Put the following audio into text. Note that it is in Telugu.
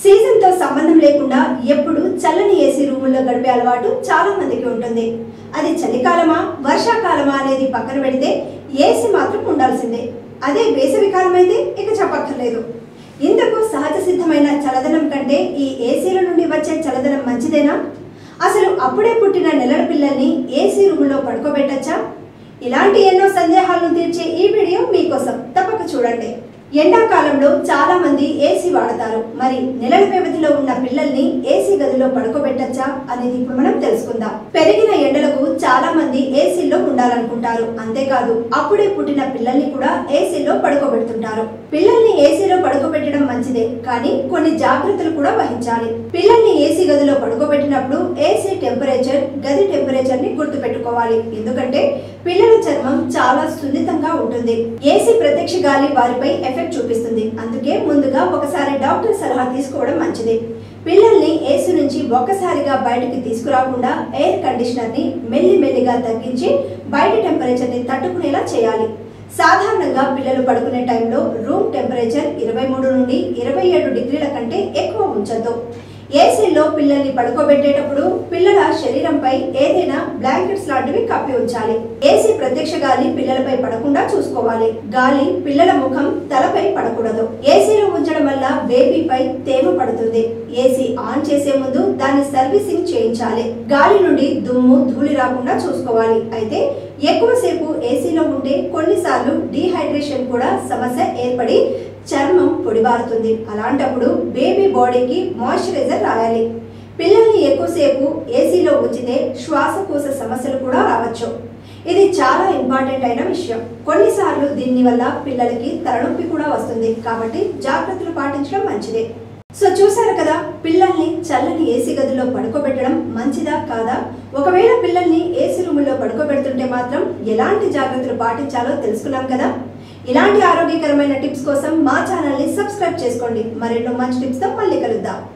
సీజన్ తో సంబంధం లేకుండా ఎప్పుడు చల్లని ఏసీ రూముల్లో గడిపే అలవాటు చాలా మందికి ఉంటుంది అది చలికాలమా వర్షాకాలమా అనేది పక్కన పెడితే ఏసీ మాత్రం ఉండాల్సిందే అదే వేసవి కాలం అయితే ఇక చెప్పక్కర్లేదు ఇందుకు సహజ సిద్ధమైన చలదనం కంటే ఈ ఏసీల నుండి వచ్చే చలదనం మంచిదేనా అసలు అప్పుడే పుట్టిన నెలల పిల్లల్ని ఏసీ రూములో పడుకోబెట్టచ్చా ఇలాంటి ఎన్నో సందేహాలను తీర్చే ఈ వీడియో మీకోసం తప్పక చూడండి ఎండాకాలంలో చాలా మంది ఏసీ వాడతారు మరి నెలల వ్యవధిలో ఉన్న పిల్లల్ని ఏసీ గదిలో పడుకోబెట్టచ్చా అనేది ఇప్పుడు మనం తెలుసుకుందాం పెరిగిన ఎండలకు చాలా మంది ఏసీలో ఉండాలనుకుంటారు అంతేకాదు అప్పుడే పుట్టిన పిల్లల్ని కూడా ఏసీలో పడుకోబెడుతుంటారు పిల్లల్ని ఏసీలో పడుకోబెట్టడం మంచిదే కానీ కొన్ని జాగ్రత్తలు కూడా వహించాలి పిల్లల్ని ఏసీ గదిలో పడుకోబెట్టినప్పుడు ఏసీ టెంపరేచర్ గది టెంపరేచర్ ని గుర్తు పెట్టుకోవాలి ఎందుకంటే పిల్లల చర్మం చాలా సున్నితంగా ఉంటుంది ఏసీ ప్రత్యక్ష గాలి వారిపై ఎఫెక్ట్ చూపిస్తుంది అందుకే ముందుగా ఒకసారి డాక్టర్ సలహా తీసుకోవడం మంచిది పిల్లల్ని ఏసీ నుంచి ఒక్కసారిగా బయటికి తీసుకురాకుండా ఎయిర్ కండిషనర్ ని మెల్లి మెల్లిగా తగ్గించి బయట టెంపరేచర్ ని తట్టుకునేలా చేయాలి సాధారణంగా పిల్లలు పడుకునే టైంలో రూమ్ టెంపరేచర్ ఇరవై మూడు నుండి ఇరవై ఏడు డిగ్రీల కంటే ఎక్కువ ఉంచద్దు ఏసీలో పిల్లల్ని పడుకోబెట్టేటప్పుడు పిల్లల శరీరంపై ఏదైనా బ్లాంకెట్స్ లాంటివి కప్పి ఉంచాలి ఏసీ ప్రత్యక్ష గాలి పిల్లలపై పడకుండా చూసుకోవాలి గాలి పిల్లల ముఖం తలపై పడకూడదు ఏసీలో ఉంచడం వల్ల బేబీపై తేమ పడుతుంది ఏసీ ఆన్ చేసే ముందు దాన్ని సర్వీసింగ్ చేయించాలి గాలి నుండి దుమ్ము ధూళి రాకుండా చూసుకోవాలి అయితే ఎక్కువసేపు ఏసీలో ఉంటే కొన్నిసార్లు డీహైడ్రేషన్ కూడా సమస్య ఏర్పడి చర్మం పొడిబారుతుంది అలాంటప్పుడు బేబీ బాడీకి మాయిశ్చరైజర్ రాయాలి పిల్లల్ని ఎక్కువసేపు ఏసీలో ఉంచితే శ్వాసకోశ సమస్యలు కూడా రావచ్చు ఇది చాలా ఇంపార్టెంట్ అయిన విషయం కొన్నిసార్లు దీని వల్ల పిల్లలకి తలనొప్పి కూడా వస్తుంది కాబట్టి జాగ్రత్తలు పాటించడం మంచిదే సో చూసారు కదా పిల్లల్ని చల్లని ఏసీ గదిలో పడుకోబెట్టడం మంచిదా కాదా ఒకవేళ పిల్లల్ని ఏసీ రూముల్లో పడుకోబెడుతుంటే మాత్రం ఎలాంటి జాగ్రత్తలు పాటించాలో తెలుసుకున్నాం కదా ఇలాంటి ఆరోగ్యకరమైన టిప్స్ కోసం మా ఛానల్ని సబ్స్క్రైబ్ చేసుకోండి మరెన్నో మంచి టిప్స్తో మళ్ళీ కలుద్దాం